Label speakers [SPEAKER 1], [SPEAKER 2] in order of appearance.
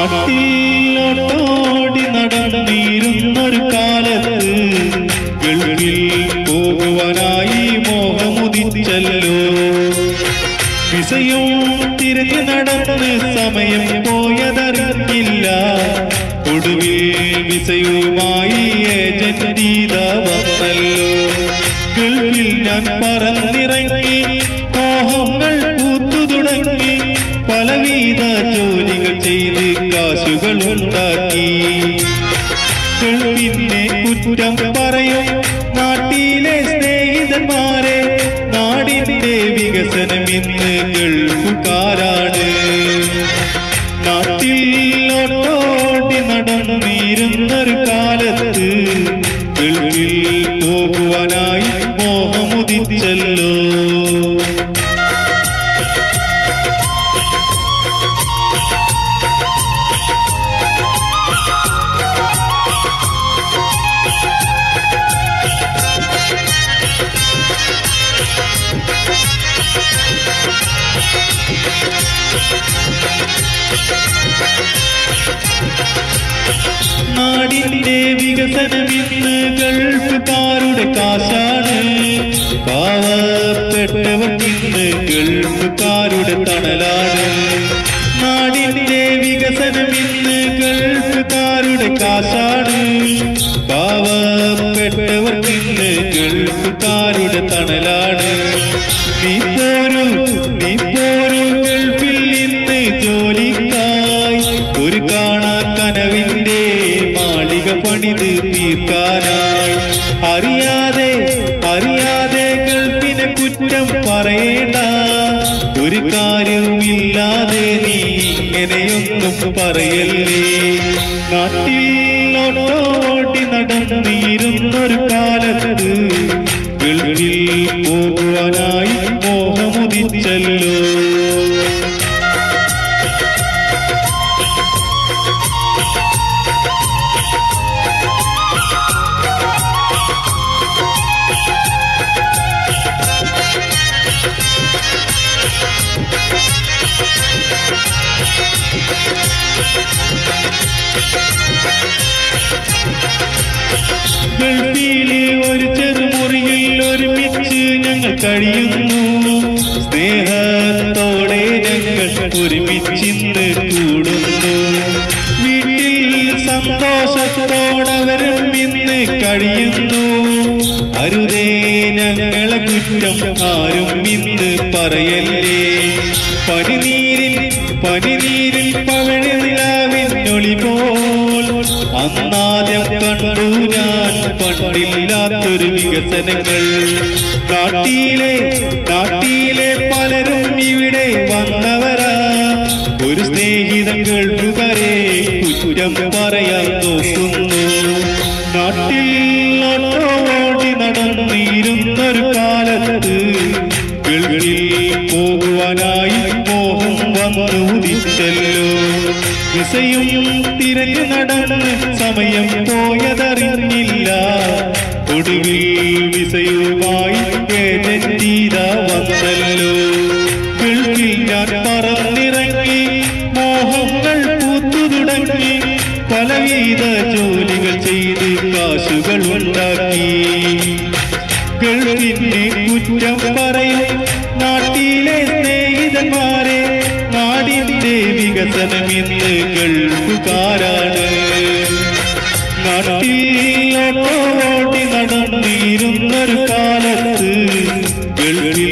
[SPEAKER 1] നാട്ടിലോട്ടോടി നടന്നിരുന്നൊരു കാലത്ത് ഗൾഫിൽ പോകുവാനായി മോഹമുദിച്ചല്ലോ വിസയും തിരിഞ്ഞു നടന്ന് സമയം പോയതറിഞ്ഞില്ല ഒടുവിൽ വിസയുമായി ഏജന്റീത വന്നല്ലോ ഗൾഫിൽ ഞാൻ പറന്നിറങ്ങി മോഹങ്ങൾ പൂത്തു തുടങ്ങി പലവിധ ജോലികൾ ചെയ്ത് കാശുകൾ ഉണ്ടാക്കി ഗൾഫിനെ കുറ്റം പറയും നാട്ടിലെ സ്നേഹിതന്മാരെ നാടിന്റെ വികസനം ഇന്ന് ഗൾഫുകാരാണ് നാട്ടിൽ ഒട്ടോടി നടന്നിരുന്നൊരു കാലത്ത് ഗൾഫിൽ പോകുവാനായി മോഹമുദിച്ചല്ലോ നാടിന്റെ വികസനം ഇന്ന് ഗൾഫുകാരുടെ കാശാണ് പാവപ്പെട്ടവർ ഇന്ന് ഗൾഫുകാരുടെ തണലാണ് നാടിന്റെ വികസനം ഇന്ന് ഗൾഫുകാരുടെ കാശാണ് പാവപ്പെട്ടവർ ഇന്ന് ഗൾഫുകാരുടെ തണലാണ് നീ പോരു നീ പോരു ഗൾഫിൽ ഇന്ന് ജോലിക്കായി ഒരു കാണാ കനവിന്റെ മാളിക പണിത് തീർക്കാനായി അറിയാതെ അറിയാതെ ഗൾഫിനെ കുറ്റം പറയേണ്ട ഒരു കാര്യവുമില്ലാതെ നീ ഇങ്ങനെയൊന്നും പറയല്ലേ നാട്ടിൽ ഓട്ടോടി നടന്നിരുന്നൊരു കാലത്ത് ഗൾഫിൽ പോകുവാനായി മോഹമുദിച്ചല്ലോ ഗൾഫിലെ ഒരു ചെറുമുറിയിൽ ഒരുമിച്ച് ഞങ്ങൾ കഴിയുന്നു സ്നേഹത്തോടെ ഞങ്ങൾ ഒരുമിച്ചിന്ന് കൂടുന്നു വീട്ടിൽ സന്തോഷത്തോടവരും ഇന്ന് കഴിയുന്നു അരുതേ ഞങ്ങളെ കുറ്റം ആരും ഇന്ന് പറയല്ലേ പനിനീരിൽ പനിനീരിൽ പവഴനിലാവിനൊളി പോൽ അന്നാദ്യം കണ്ടു ഞാൻ പണ്ടില്ലാത്തൊരു വികസനങ്ങൾ നാട്ടിലെ നാട്ടിലെ പലരും ഇവിടെ വന്നവരാ ഒരു സ്നേഹിതൻ ഗൾഫുകാരെ കുറ്റം പറയാൻ നോക്കുന്നു നാട്ടിൽ ഓടി നടന്നിരുന്നൊരു കാലത്ത് ഗൾഫിൽ പോകുവാനായി മോഹം വന്നു ഉദിച്ചല്ലോ വിസയും തിരഞ്ഞു നടന്ന് സമയം പോയതറിഞ്ഞില്ല ഒടുവിൽ വിസയുമായി ഏജന്റീത വന്നല്ലോ ഗൾഫിൽ ഞാൻ പറന്നിറങ്ങി മോഹങ്ങൾ പൂത്തു തുടങ്ങി പലവിധ ജോലികൾ ചെയ്ത് കാശുകൾ ഉണ്ടാക്കി ഗൾഫിനെ കുറ്റം പറയും നാട്ടിലെ സ്നേഹിതന്മാരെ നാടിന്റെ വികസനം ഇന്ന് ഗൾഫുകാരാണ് നാട്ടിൽ ഓടി നടന്നിരുന്നൊരു കാലത്ത് ഗൾഫിൽ